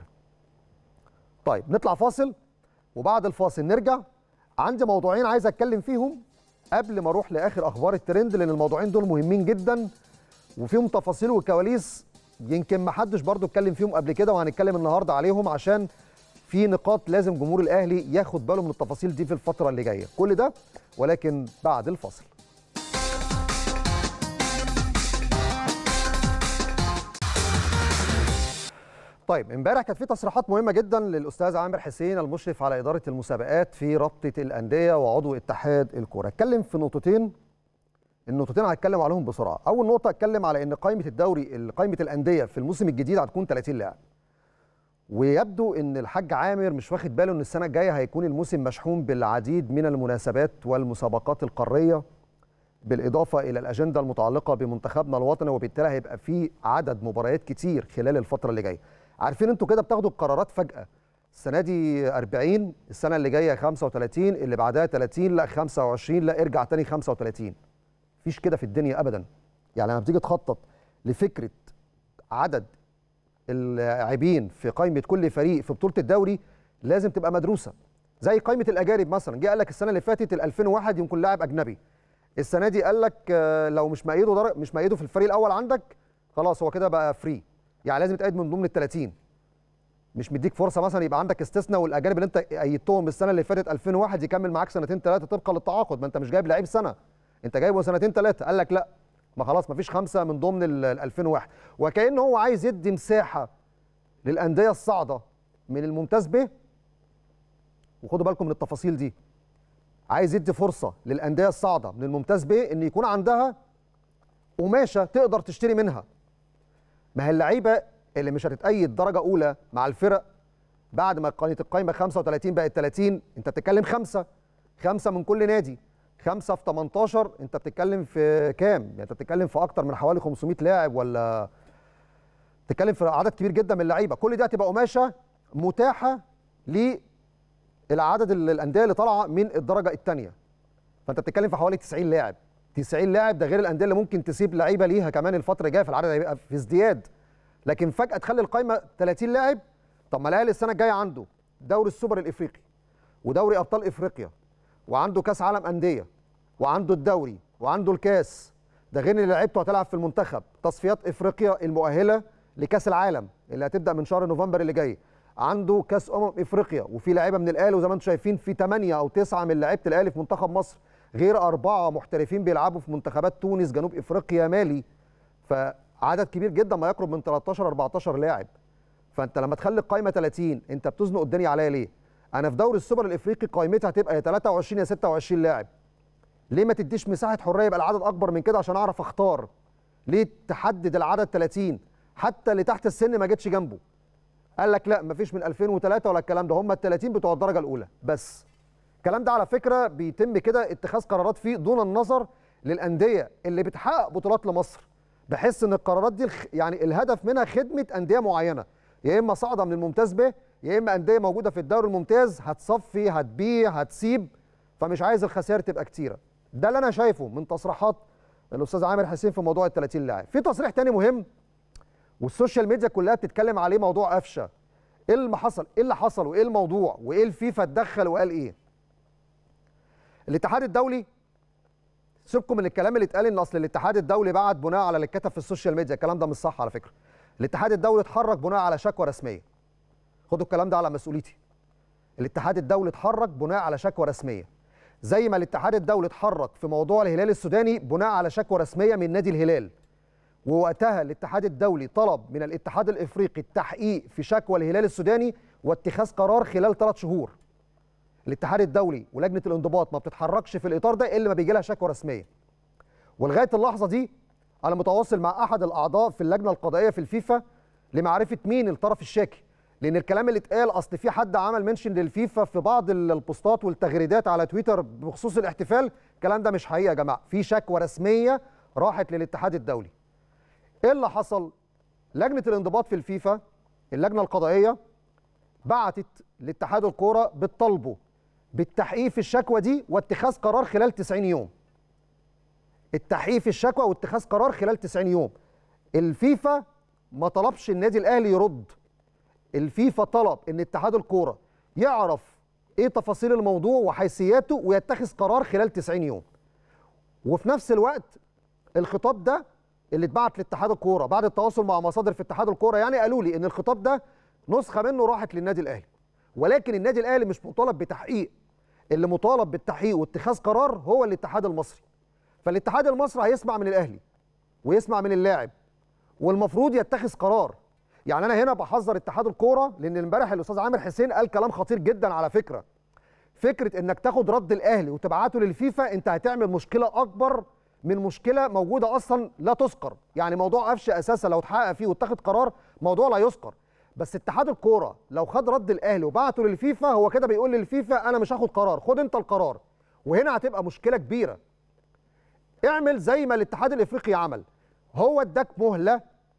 S1: طيب نطلع فاصل وبعد الفاصل نرجع عندي موضوعين عايز اتكلم فيهم قبل ما اروح لاخر اخبار الترند لان الموضوعين دول مهمين جدا وفيهم تفاصيل وكواليس يمكن ما حدش برضو اتكلم فيهم قبل كده وهنتكلم النهارده عليهم عشان في نقاط لازم جمهور الاهلي ياخد باله من التفاصيل دي في الفتره اللي جايه كل ده ولكن بعد الفاصل طيب امبارح كانت في تصريحات مهمه جدا للاستاذ عامر حسين المشرف على اداره المسابقات في رابطه الانديه وعضو اتحاد الكوره اتكلم في نقطتين النقطتين هتكلم عليهم بسرعه اول نقطه اتكلم على ان قائمه الدوري قائمه الانديه في الموسم الجديد هتكون 30 لاعب ويبدو ان الحاج عامر مش واخد باله ان السنه الجايه هيكون الموسم مشحون بالعديد من المناسبات والمسابقات القاريه بالاضافه الى الاجنده المتعلقه بمنتخبنا الوطني وبالتالي هيبقى في عدد مباريات كتير خلال الفتره اللي جايه عارفين انتوا كده بتاخدوا القرارات فجاه السنه دي 40 السنه اللي جايه 35 اللي بعدها 30 لا 25 لا ارجع تاني 35 مفيش كده في الدنيا ابدا يعني لما بتيجي تخطط لفكره عدد اللاعبين في قائمه كل فريق في بطوله الدوري لازم تبقى مدروسه زي قائمه الاجانب مثلا جه قال لك السنه اللي فاتت ال 2001 يمكن لاعب اجنبي السنه دي قال لك لو مش مأيده در... مش مأيده في الفريق الاول عندك خلاص هو كده بقى فري يعني لازم يتقيد من ضمن ال 30 مش مديك فرصه مثلا يبقى عندك استثناء والاجانب اللي انت ايدتهم السنه اللي فاتت 2001 يكمل معاك سنتين ثلاثه طبقا للتعاقد ما انت مش جايب لعيب سنه انت جايبه سنتين ثلاثه قال لك لا ما خلاص ما فيش خمسه من ضمن ال 2001 وكانه هو عايز يدي مساحه للانديه الصاعده من الممتاز به وخدوا بالكم من التفاصيل دي عايز يدي فرصه للانديه الصاعده من الممتاز به ان يكون عندها قماشه تقدر تشتري منها ما هي اللعيبه اللي مش هتتأيد درجه اولى مع الفرق بعد ما كانت القايمه 35 بقت 30 انت بتتكلم خمسه خمسه من كل نادي خمسه في 18 انت بتتكلم في كام؟ يعني انت بتتكلم في اكتر من حوالي 500 لاعب ولا بتتكلم في عدد كبير جدا من اللعيبه، كل دي هتبقى قماشه متاحه للعدد الانديه اللي طالعه من الدرجه الثانيه. فانت بتتكلم في حوالي 90 لاعب، 90 لاعب ده غير الانديه اللي ممكن تسيب لعيبه ليها كمان الفتره الجايه فالعدد هيبقى في ازدياد. لكن فجاه تخلي القايمه 30 لاعب طب ما الاهلي السنه الجايه عنده دوري السوبر الافريقي ودوري ابطال افريقيا وعنده كاس عالم انديه وعنده الدوري وعنده الكاس ده غير ان لعيبته هتلعب في المنتخب تصفيات افريقيا المؤهله لكاس العالم اللي هتبدا من شهر نوفمبر اللي جاي عنده كاس امم افريقيا وفي لعيبه من الاهلي وزي ما انتم شايفين في 8 او 9 من لعيبه الاهلي في منتخب مصر غير اربعه محترفين بيلعبوا في منتخبات تونس جنوب افريقيا مالي فعدد كبير جدا ما يقرب من 13 14 لاعب فانت لما تخلي القايمه 30 انت بتزنق الدنيا عليا ليه انا في دوري السوبر الافريقي قائمتها هتبقى يا 23 يا 26 لاعب ليه ما تديش مساحه حريه يبقى العدد اكبر من كده عشان اعرف اختار ليه تحدد العدد 30 حتى اللي تحت السن ما جتش جنبه قال لك لا مفيش من 2003 ولا الكلام ده هم ال 30 بتوع الدرجه الاولى بس الكلام ده على فكره بيتم كده اتخاذ قرارات فيه دون النظر للانديه اللي بتحقق بطولات لمصر بحس ان القرارات دي الخ- يعني الهدف منها خدمه انديه معينه يا اما صاعده من الممتاز ب يا اما انديه موجوده في الدوري الممتاز هتصفي هتبيع هتسيب فمش عايز الخسائر تبقى كتيره ده اللي انا شايفه من تصريحات الاستاذ عامر حسين في موضوع ال 30 لاعب في تصريح تاني مهم والسوشيال ميديا كلها بتتكلم عليه موضوع قفشه ايه اللي حصل ايه اللي حصل وايه الموضوع وايه الفيفا اتدخل وقال ايه الاتحاد الدولي سيبكم من الكلام اللي اتقال ان اصل الاتحاد الدولي بعت بناء على اللي اتكتب في السوشيال ميديا الكلام ده مش صح على فكره الاتحاد الدولي اتحرك بناء على شكوى رسميه خدوا الكلام ده على مسؤوليتي الاتحاد الدولي اتحرك بناء على شكوى رسميه زي ما الاتحاد الدولي اتحرك في موضوع الهلال السوداني بناء على شكوى رسميه من نادي الهلال ووقتها الاتحاد الدولي طلب من الاتحاد الافريقي التحقيق في شكوى الهلال السوداني واتخاذ قرار خلال ثلاث شهور الاتحاد الدولي ولجنه الانضباط ما بتتحركش في الاطار ده الا ما بيجي لها شكوى رسميه ولغايه اللحظه دي انا متواصل مع احد الاعضاء في اللجنه القضائيه في الفيفا لمعرفه مين الطرف الشاكي لان الكلام اللي اتقال اصل في حد عمل منشن للفيفا في بعض ال- البوستات والتغريدات على تويتر بخصوص الاحتفال الكلام ده مش حقيقه يا جماعه في شكوى رسميه راحت للاتحاد الدولي ايه اللي حصل لجنه الانضباط في الفيفا اللجنه القضائيه بعتت لاتحاد الكوره بتطالبه بالتحقيق في الشكوى دي واتخاذ قرار خلال 90 يوم التحقيق في الشكوى واتخاذ قرار خلال 90 يوم الفيفا ما طلبش النادي الاهلي يرد الفيفا طلب ان اتحاد الكوره يعرف ايه تفاصيل الموضوع وحيثياته ويتخذ قرار خلال 90 يوم وفي نفس الوقت الخطاب ده اللي اتبعت لاتحاد الكوره بعد التواصل مع مصادر في اتحاد الكوره يعني قالوا لي ان الخطاب ده نسخه منه راحت للنادي الاهلي ولكن النادي الاهلي مش مطالب بتحقيق اللي مطالب بالتحقيق واتخاذ قرار هو الاتحاد المصري فالاتحاد المصري هيسمع من الاهلي ويسمع من اللاعب والمفروض يتخذ قرار يعني انا هنا بحذر اتحاد الكوره لان امبارح الاستاذ عامر حسين قال كلام خطير جدا على فكره فكره انك تاخد رد الاهلي وتبعته للفيفا انت هتعمل مشكله اكبر من مشكله موجوده اصلا لا تذكر يعني موضوع قفش اساسا لو اتحقق فيه واتخذ قرار موضوع لا يذكر بس اتحاد الكوره لو خد رد الاهلي وبعته للفيفا هو كده بيقول للفيفا انا مش هاخد قرار خد انت القرار وهنا هتبقى مشكله كبيره اعمل زي ما الاتحاد الافريقي عمل هو اداك مهله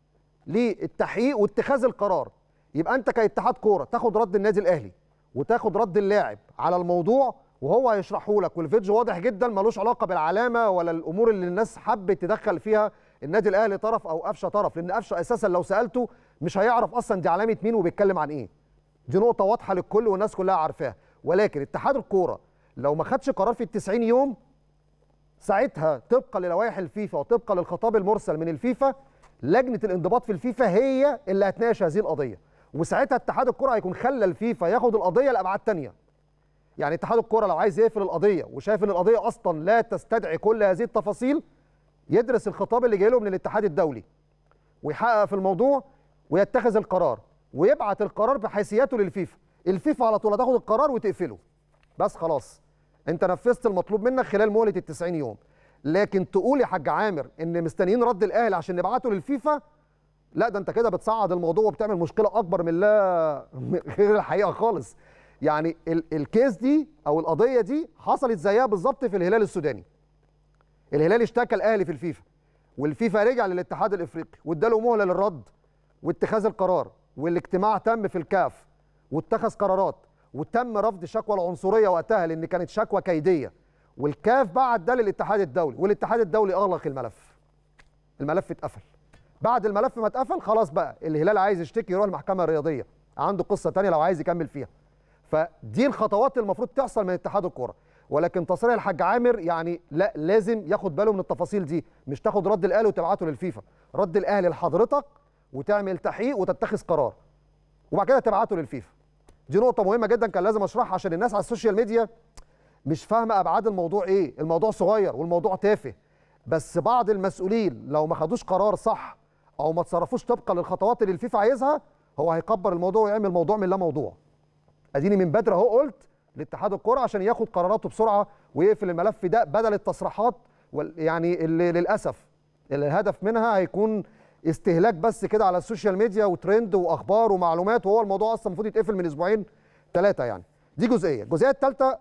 S1: للتحقيق واتخاذ القرار يبقى انت كاتحاد كوره تاخد رد النادي الاهلي وتاخد رد اللاعب على الموضوع وهو هيشرحه لك والفيديو واضح جدا ملوش علاقه بالعلامه ولا الامور اللي الناس حبت تدخل فيها النادي الاهلي طرف او قفشه طرف لان قفشه اساسا لو سالته مش هيعرف اصلا دي علامه مين وبيتكلم عن ايه دي نقطه واضحه للكل والناس كلها عارفاها ولكن اتحاد الكوره لو ما خدش قرار في ال 90 يوم ساعتها طبقا للوائح الفيفا وطبقا للخطاب المرسل من الفيفا لجنه الانضباط في الفيفا هي اللي هتناقش هذه القضيه وساعتها اتحاد الكره هيكون خلى الفيفا ياخد القضيه لابعاد تانية يعني اتحاد الكره لو عايز يقفل القضيه وشايف ان القضيه اصلا لا تستدعي كل هذه التفاصيل يدرس الخطاب اللي جاي له من الاتحاد الدولي ويحقق في الموضوع ويتخذ القرار ويبعت القرار بحيثياته للفيفا الفيفا على طول هتاخد القرار وتقفله بس خلاص انت نفذت المطلوب منك خلال مهله ال 90 يوم لكن تقول يا حاج عامر ان مستنيين رد الاهلي عشان نبعته للفيفا لا ده انت كده بتصعد الموضوع وبتعمل مشكله اكبر من لا غير الحقيقه خالص يعني ال الكيس دي او القضيه دي حصلت زيها بالظبط في الهلال السوداني الهلال اشتكى الاهلي في الفيفا والفيفا رجع للاتحاد الافريقي واداله مهله للرد واتخاذ القرار والاجتماع تم في الكاف واتخذ قرارات وتم رفض شكوى العنصريه وقتها لان كانت شكوى كيديه والكاف بعت ده للاتحاد الدولي والاتحاد الدولي اغلق الملف الملف اتقفل بعد الملف ما اتقفل خلاص بقى الهلال عايز يشتكي يروح المحكمه الرياضيه عنده قصه تانية لو عايز يكمل فيها فدي الخطوات اللي المفروض تحصل من اتحاد الكوره ولكن تصريح الحاج عامر يعني لا لازم ياخد باله من التفاصيل دي مش تاخد رد الاهلي وتبعته للفيفا رد الاهلي لحضرتك وتعمل تحقيق وتتخذ قرار وبعد كده تبعته للفيفا دي نقطه مهمه جدا كان لازم اشرحها عشان الناس على السوشيال ميديا مش فاهمه ابعاد الموضوع ايه الموضوع صغير والموضوع تافه بس بعض المسؤولين لو ما خدوش قرار صح او ما تصرفوش طبقا للخطوات اللي الفيفا عايزها هو هيكبر الموضوع ويعمل موضوع من لا موضوع اديني من بدري اهو قلت لاتحاد الكره عشان ياخد قراراته بسرعه ويقفل الملف ده بدل التصريحات وال- يعني اللي للاسف الهدف منها هيكون استهلاك بس كده على السوشيال ميديا وترند واخبار ومعلومات وهو الموضوع اصلا المفروض يتقفل من اسبوعين ثلاثه يعني دي جزئيه الجزئيه الثالثه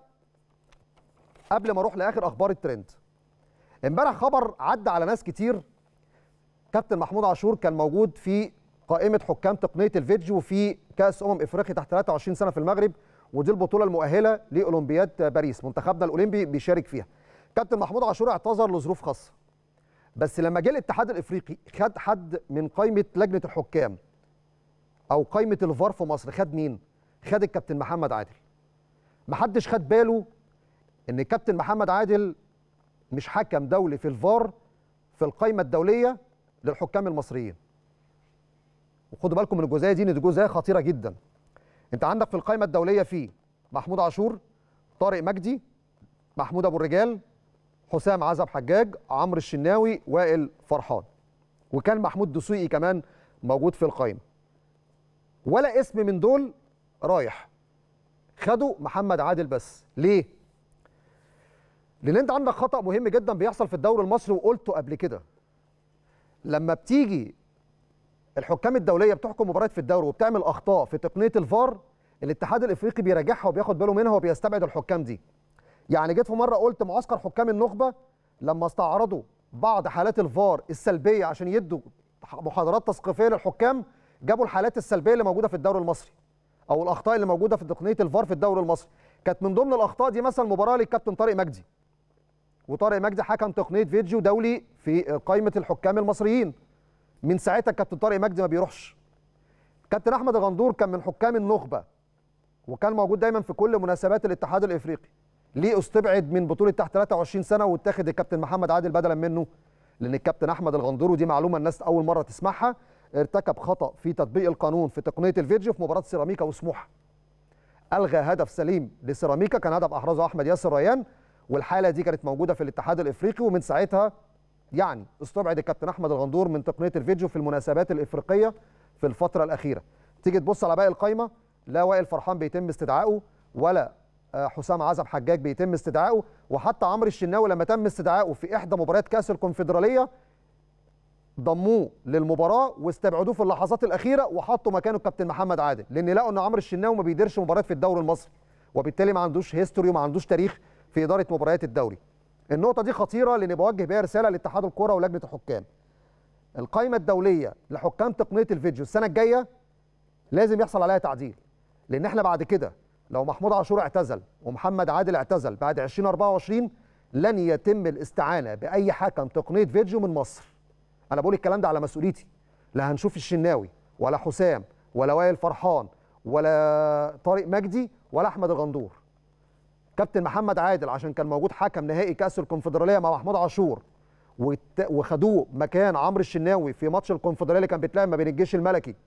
S1: قبل ما اروح لاخر اخبار الترند امبارح خبر عدى على ناس كتير كابتن محمود عاشور كان موجود في قائمه حكام تقنيه الفيديو في كاس امم افريقيا تحت 23 سنه في المغرب ودي البطوله المؤهله لاولمبياد باريس منتخبنا الاولمبي بيشارك فيها كابتن محمود عاشور اعتذر لظروف خاصه بس لما جه الاتحاد الافريقي خد حد من قائمه لجنه الحكام او قائمه الفار في مصر خد مين خد الكابتن محمد عادل محدش خد باله ان الكابتن محمد عادل مش حكم دولي في الفار في القائمه الدوليه للحكام المصريين وخدوا بالكم من الجزئيه دي ان دي جزئيه خطيره جدا انت عندك في القائمه الدوليه في محمود عاشور طارق مجدي محمود ابو الرجال حسام عزب حجاج عمرو الشناوي وائل فرحان وكان محمود دسوقي كمان موجود في القائمه ولا اسم من دول رايح خدوا محمد عادل بس ليه لان انت عندك خطا مهم جدا بيحصل في الدوري المصري وقلته قبل كده لما بتيجي الحكام الدوليه بتحكم مباريات في الدوري وبتعمل اخطاء في تقنيه الفار الاتحاد الافريقي بيراجعها وبياخد باله منها وبيستبعد الحكام دي يعني جيت في مره قلت معسكر حكام النخبه لما استعرضوا بعض حالات الفار السلبيه عشان يدوا محاضرات تثقيفيه للحكام جابوا الحالات السلبيه اللي موجوده في الدوري المصري او الاخطاء اللي موجوده في تقنيه الفار في الدوري المصري كانت من ضمن الاخطاء دي مثلا مباراه للكابتن طارق مجدي وطارق مجدي حكم تقنيه فيديو دولي في قائمه الحكام المصريين من ساعتها الكابتن طارق مجدي ما بيروحش كابتن احمد الغندور كان من حكام النخبه وكان موجود دايما في كل مناسبات الاتحاد الافريقي ليه استبعد من بطوله تحت 23 سنه واتخذ الكابتن محمد عادل بدلا منه لان الكابتن احمد الغندور ودي معلومه الناس اول مره تسمعها ارتكب خطا في تطبيق القانون في تقنيه الفيديو في مباراه سيراميكا وسموحه الغى هدف سليم لسيراميكا كان هدف احرزه احمد ياسر ريان والحاله دي كانت موجوده في الاتحاد الافريقي ومن ساعتها يعني استبعد الكابتن احمد الغندور من تقنيه الفيديو في المناسبات الافريقيه في الفتره الاخيره تيجي تبص على باقي القايمه لا وائل فرحان بيتم استدعائه ولا آه، حسام عزب حجاج بيتم استدعائه وحتى عمرو الشناوي لما تم استدعائه في احدى مباريات كاس الكونفدراليه ضموه للمباراه واستبعدوه في اللحظات الاخيره وحطوا مكانه الكابتن محمد عادل لان لقوا ان عمرو الشناوي ما بيديرش مباريات في الدوري المصري وبالتالي ما عندوش هيستوري وما عندوش تاريخ في اداره مباريات الدوري النقطه دي خطيره لان بوجه بيها رساله لاتحاد الكره ولجنه الحكام القائمه الدوليه لحكام تقنيه الفيديو السنه الجايه لازم يحصل عليها تعديل لان احنا بعد كده لو محمود عاشور اعتزل ومحمد عادل اعتزل بعد 2024 لن يتم الاستعانه باي حكم تقنيه فيديو من مصر انا بقول الكلام ده على مسؤوليتي لا هنشوف الشناوي ولا حسام ولا وائل فرحان ولا طارق مجدي ولا احمد الغندور كابتن محمد عادل عشان كان موجود حكم نهائي كاس الكونفدراليه مع محمود عاشور والت- وخدوه مكان عمرو الشناوي في ماتش الكونفدراليه اللي كان بيتلعب ما بين الجيش الملكي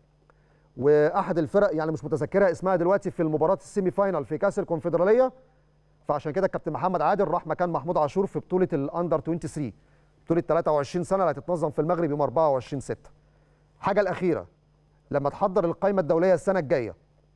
S1: واحد الفرق يعني مش متذكرها اسمها دلوقتي في المباراه السيمي فاينال في كاس الكونفدراليه فعشان كده الكابتن محمد عادل راح مكان محمود عاشور في بطوله الاندر 23 بطوله 23 سنه اللي هتتنظم في المغرب يوم 24 6 حاجه الاخيره لما تحضر القائمه الدوليه السنه الجايه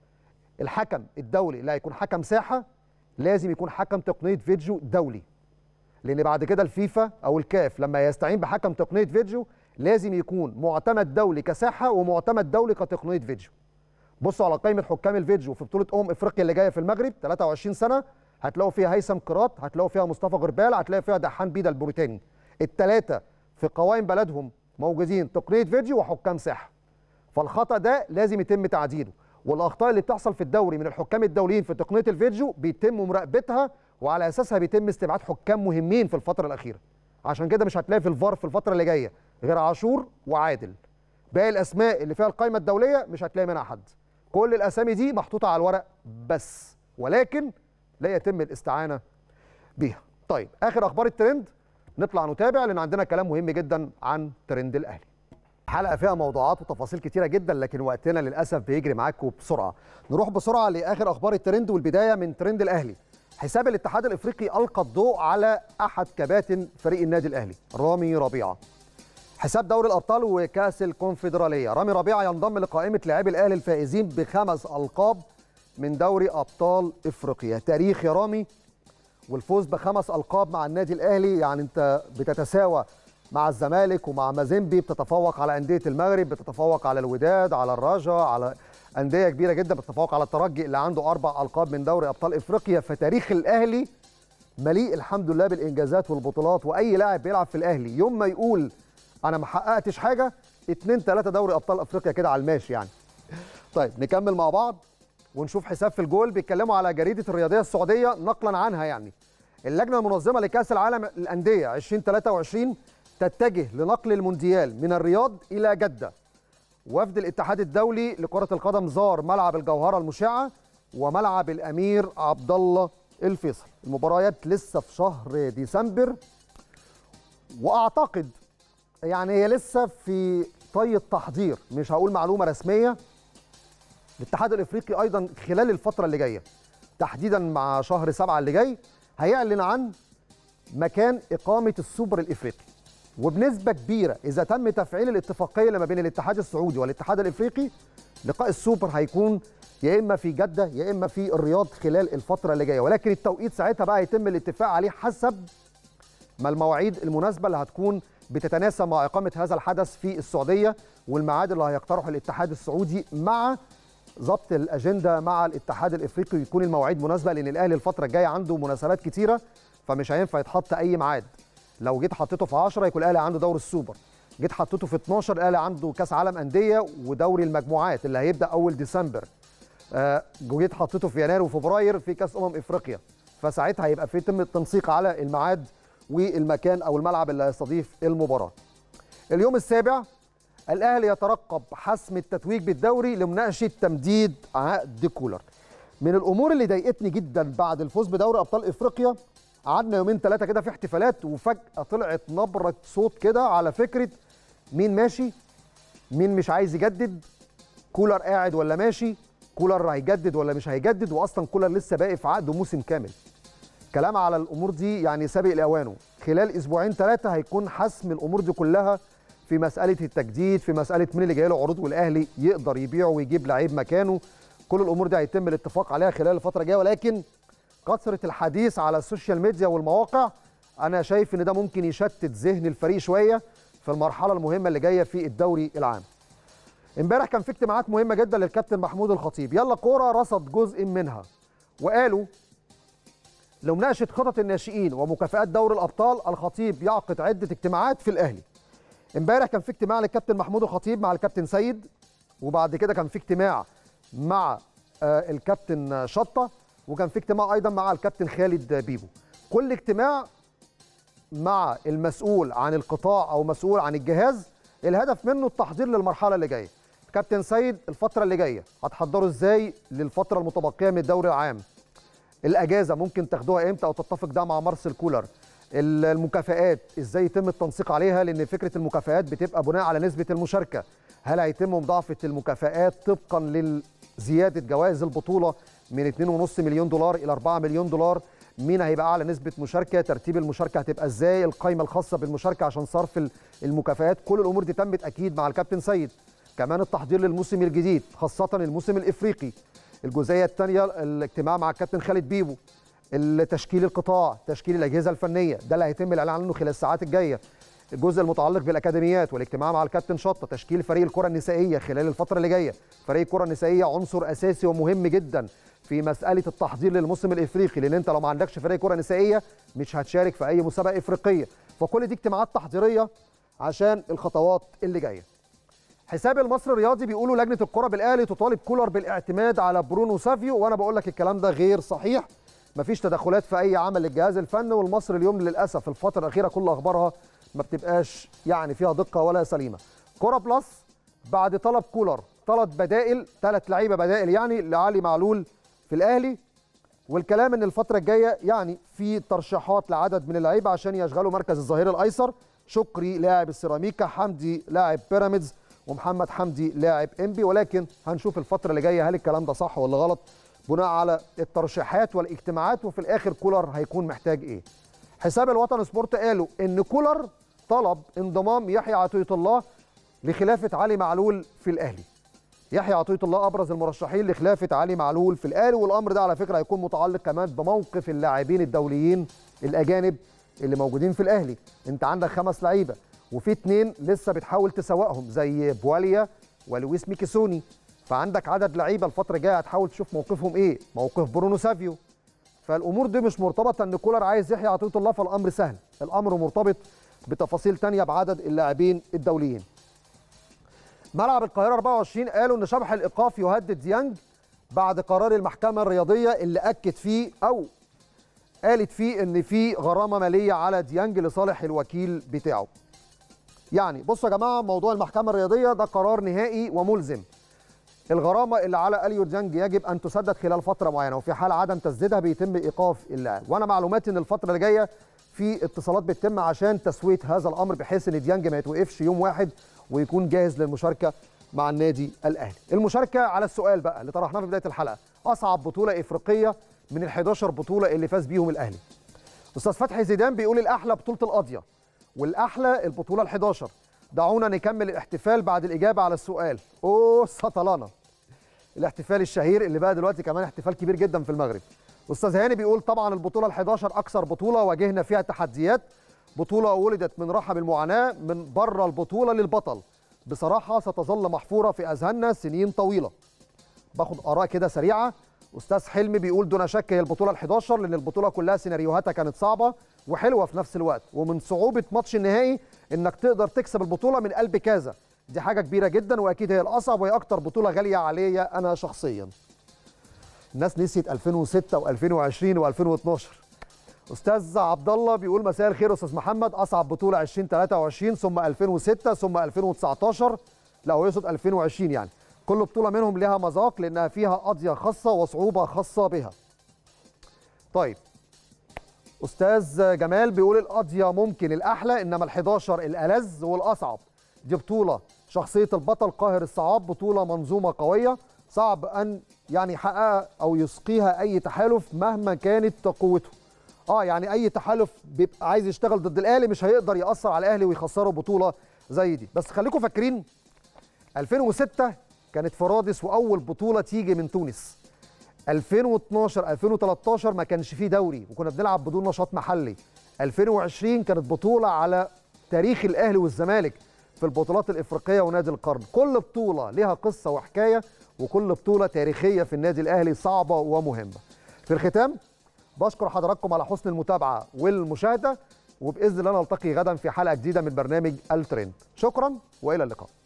S1: الحكم الدولي اللي هيكون حكم ساحه لازم يكون حكم تقنيه فيديو دولي لان بعد كده الفيفا او الكاف لما يستعين بحكم تقنيه فيديو لازم يكون معتمد دولي كساحه ومعتمد دولي كتقنيه فيديو بصوا على قائمه حكام الفيديو في بطوله امم افريقيا اللي جايه في المغرب 23 سنه هتلاقوا فيها هيثم قراط هتلاقوا فيها مصطفى غربال هتلاقي فيها دحان بيدا البوريتاني الثلاثه في قوائم بلدهم موجودين تقنيه فيديو وحكام ساحه فالخطا ده لازم يتم تعديله والاخطاء اللي بتحصل في الدوري من الحكام الدوليين في تقنيه الفيديو بيتم مراقبتها وعلى اساسها بيتم استبعاد حكام مهمين في الفتره الاخيره عشان كده مش هتلاقي في الفار في الفتره اللي جايه غير عاشور وعادل باقي الاسماء اللي فيها القائمه الدوليه مش هتلاقي منها حد كل الاسامي دي محطوطه على الورق بس ولكن لا يتم الاستعانه بيها طيب اخر اخبار الترند نطلع نتابع لان عندنا كلام مهم جدا عن ترند الاهلي حلقه فيها موضوعات وتفاصيل كتيره جدا لكن وقتنا للاسف بيجري معاكم بسرعه نروح بسرعه لاخر اخبار الترند والبدايه من ترند الاهلي حساب الاتحاد الافريقي القى الضوء على احد كباتن فريق النادي الاهلي رامي ربيعه حساب دوري الابطال وكاس الكونفدراليه رامي ربيعه ينضم لقائمه لاعبي الاهلي الفائزين بخمس القاب من دوري ابطال افريقيا تاريخ يا رامي والفوز بخمس القاب مع النادي الاهلي يعني انت بتتساوى مع الزمالك ومع مازيمبي بتتفوق على انديه المغرب بتتفوق على الوداد على الرجاء على انديه كبيره جدا بتتفوق على الترجي اللي عنده اربع القاب من دوري ابطال افريقيا فتاريخ الاهلي مليء الحمد لله بالانجازات والبطولات واي لاعب بيلعب في الاهلي يوم ما يقول انا ما حققتش حاجه اتنين ثلاثه دوري ابطال افريقيا كده على الماشي يعني طيب نكمل مع بعض ونشوف حساب في الجول بيتكلموا على جريده الرياضيه السعوديه نقلا عنها يعني اللجنه المنظمه لكاس العالم للانديه 2023 تتجه لنقل المونديال من الرياض الى جده وفد الاتحاد الدولي لكره القدم زار ملعب الجوهره المشعه وملعب الامير عبد الله الفيصل المباريات لسه في شهر ديسمبر واعتقد يعني هي لسه في طي التحضير مش هقول معلومه رسميه الاتحاد الافريقي ايضا خلال الفتره اللي جايه تحديدا مع شهر سبعة اللي جاي هيعلن عن مكان اقامه السوبر الافريقي وبنسبه كبيره اذا تم تفعيل الاتفاقيه اللي ما بين الاتحاد السعودي والاتحاد الافريقي لقاء السوبر هيكون يا اما في جده يا اما في الرياض خلال الفتره اللي جايه ولكن التوقيت ساعتها بقى يتم الاتفاق عليه حسب ما المواعيد المناسبه اللي هتكون بتتناسب مع اقامه هذا الحدث في السعوديه والميعاد اللي هيقترحه الاتحاد السعودي مع ضبط الاجنده مع الاتحاد الافريقي يكون المواعيد مناسبه لان الاهلي الفتره الجايه عنده مناسبات كتيره فمش هينفع يتحط اي ميعاد لو جيت حطيته في 10 يكون الاهلي عنده دوري السوبر جيت حطيته في 12 الاهلي عنده كاس عالم انديه ودوري المجموعات اللي هيبدا اول ديسمبر آه، جيت حطيته في يناير وفبراير في كاس امم افريقيا فساعتها هيبقى في تم التنسيق على الميعاد والمكان او الملعب اللي هيستضيف المباراه اليوم السابع الاهلي يترقب حسم التتويج بالدوري لمناقشه تمديد عقد كولر من الامور اللي ضايقتني جدا بعد الفوز بدوري ابطال افريقيا قعدنا يومين ثلاثه كده في احتفالات وفجاه طلعت نبره صوت كده على فكره مين ماشي مين مش عايز يجدد كولر قاعد ولا ماشي كولر هيجدد ولا مش هيجدد واصلا كولر لسه باقي في عقده موسم كامل كلام على الامور دي يعني سابق لاوانه خلال اسبوعين ثلاثه هيكون حسم الامور دي كلها في مساله التجديد في مساله مين اللي جاي له عروض والاهلي يقدر يبيعه ويجيب لعيب مكانه كل الامور دي هيتم الاتفاق عليها خلال الفتره الجايه ولكن كثره الحديث على السوشيال ميديا والمواقع انا شايف ان ده ممكن يشتت ذهن الفريق شويه في المرحله المهمه اللي جايه في الدوري العام امبارح كان في اجتماعات مهمه جدا للكابتن محمود الخطيب يلا كوره رصد جزء منها وقالوا لمناقشه خطط الناشئين ومكافآت دوري الابطال الخطيب يعقد عده اجتماعات في الاهلي امبارح كان في اجتماع للكابتن محمود الخطيب مع الكابتن سيد وبعد كده كان في اجتماع مع آه، الكابتن شطه وكان في اجتماع ايضا مع الكابتن خالد بيبو كل اجتماع مع المسؤول عن القطاع او مسؤول عن الجهاز الهدف منه التحضير للمرحله اللي جايه كابتن سيد الفتره اللي جايه هتحضروا ازاي للفتره المتبقيه من الدوري العام الاجازه ممكن تاخدوها امتى او تتفق ده مع مارسيل كولر المكافآت ازاي يتم التنسيق عليها لان فكره المكافآت بتبقى بناء على نسبه المشاركه هل هيتم مضاعفه المكافآت طبقا لزياده جوائز البطوله من 2.5 مليون دولار الى 4 مليون دولار مين هيبقى اعلى نسبه مشاركه ترتيب المشاركه هتبقى ازاي القائمه الخاصه بالمشاركه عشان صرف ال- المكافآت كل الامور دي تمت اكيد مع الكابتن سيد كمان التحضير للموسم الجديد خاصه الموسم الافريقي الجزئيه الثانيه الاجتماع مع الكابتن خالد بيبو التشكيل القطاع تشكيل الاجهزه الفنيه ده اللي هيتم الاعلان عنه خلال الساعات الجايه الجزء المتعلق بالاكاديميات والاجتماع مع الكابتن شطه تشكيل فريق الكره النسائيه خلال الفتره اللي جايه فريق الكره النسائيه عنصر اساسي ومهم جدا في مساله التحضير للموسم الافريقي لان انت لو ما عندكش فريق كره نسائيه مش هتشارك في اي مسابقه افريقيه فكل دي اجتماعات تحضيريه عشان الخطوات اللي جايه حساب المصري الرياضي بيقولوا لجنه الكره بالاهلي تطالب كولر بالاعتماد على برونو سافيو وانا بقول لك الكلام ده غير صحيح مفيش تدخلات في اي عمل للجهاز الفني والمصري اليوم للاسف الفتره الاخيره كل اخبارها ما بتبقاش يعني فيها دقه ولا سليمه كره بلس بعد طلب كولر طلب بدائل ثلاث لعيبه بدائل يعني لعلي معلول في الاهلي والكلام ان الفتره الجايه يعني في ترشيحات لعدد من اللعيبه عشان يشغلوا مركز الظهير الايسر شكري لاعب السيراميكا حمدي لاعب بيراميدز ومحمد حمدي لاعب انبي ولكن هنشوف الفتره اللي جايه هل الكلام ده صح ولا غلط بناء على الترشيحات والاجتماعات وفي الاخر كولر هيكون محتاج ايه حساب الوطن سبورت قالوا ان كولر طلب انضمام يحيى عطيه الله لخلافه علي معلول في الاهلي يحيى عطيه الله ابرز المرشحين لخلافه علي معلول في الاهلي والامر ده على فكره هيكون متعلق كمان بموقف اللاعبين الدوليين الاجانب اللي موجودين في الاهلي انت عندك خمس لعيبه وفي اتنين لسه بتحاول تسوقهم زي بواليا ولويس ميكيسوني فعندك عدد لعيبه الفتره الجايه هتحاول تشوف موقفهم ايه موقف برونو سافيو فالامور دي مش مرتبطه ان كولر عايز يحيى عطيه الله فالامر سهل الامر مرتبط بتفاصيل تانية بعدد اللاعبين الدوليين ملعب القاهره 24 قالوا ان شبح الايقاف يهدد ديانج بعد قرار المحكمه الرياضيه اللي اكد فيه او قالت فيه ان في غرامه ماليه على ديانج لصالح الوكيل بتاعه يعني بصوا يا جماعه موضوع المحكمه الرياضيه ده قرار نهائي وملزم الغرامه اللي على اليو ديانج يجب ان تسدد خلال فتره معينه وفي حال عدم تسديدها بيتم ايقاف اللاعب وانا معلوماتي ان الفتره اللي جايه في اتصالات بتتم عشان تسويه هذا الامر بحيث ان ديانج ما يتوقفش يوم واحد ويكون جاهز للمشاركه مع النادي الاهلي المشاركه على السؤال بقى اللي طرحناه في بدايه الحلقه اصعب بطوله افريقيه من ال 11 بطوله اللي فاز بيهم الاهلي استاذ فتحي زيدان بيقول الاحلى بطوله القاضيه والاحلى البطوله ال11 دعونا نكمل الاحتفال بعد الاجابه على السؤال اوه سطلانه الاحتفال الشهير اللي بقى دلوقتي كمان احتفال كبير جدا في المغرب استاذ هاني بيقول طبعا البطوله ال11 اكثر بطوله واجهنا فيها تحديات بطوله ولدت من رحم المعاناه من بره البطوله للبطل بصراحه ستظل محفوره في اذهاننا سنين طويله باخد اراء كده سريعه استاذ حلمي بيقول دون شك هي البطوله ال11 لان البطوله كلها سيناريوهاتها كانت صعبه وحلوه في نفس الوقت ومن صعوبه ماتش النهائي انك تقدر تكسب البطوله من قلب كذا دي حاجه كبيره جدا واكيد هي الاصعب وهي اكتر بطوله غاليه عليا انا شخصيا الناس نسيت 2006 و2020 و2012 استاذ عبد الله بيقول مساء الخير استاذ محمد اصعب بطوله 2023 ثم 2006 ثم 2019 لا هو يقصد 2020 يعني كل بطوله منهم لها مذاق لانها فيها قضيه خاصه وصعوبه خاصه بها طيب استاذ جمال بيقول القضيه ممكن الاحلى انما ال11 الالذ والاصعب دي بطوله شخصيه البطل قاهر الصعاب بطوله منظومه قويه صعب ان يعني يحققها او يسقيها اي تحالف مهما كانت قوته اه يعني اي تحالف بيبقى عايز يشتغل ضد الاهلي مش هيقدر ياثر على الاهلي ويخسره بطوله زي دي بس خليكم فاكرين 2006 كانت فرادس واول بطوله تيجي من تونس 2012 2013 ما كانش فيه دوري وكنا بنلعب بدون نشاط محلي 2020 كانت بطوله على تاريخ الاهلي والزمالك في البطولات الافريقيه ونادي القرن كل بطوله لها قصه وحكايه وكل بطوله تاريخيه في النادي الاهلي صعبه ومهمه في الختام بشكر حضراتكم على حسن المتابعه والمشاهده وباذن الله نلتقي غدا في حلقه جديده من برنامج الترند شكرا والى اللقاء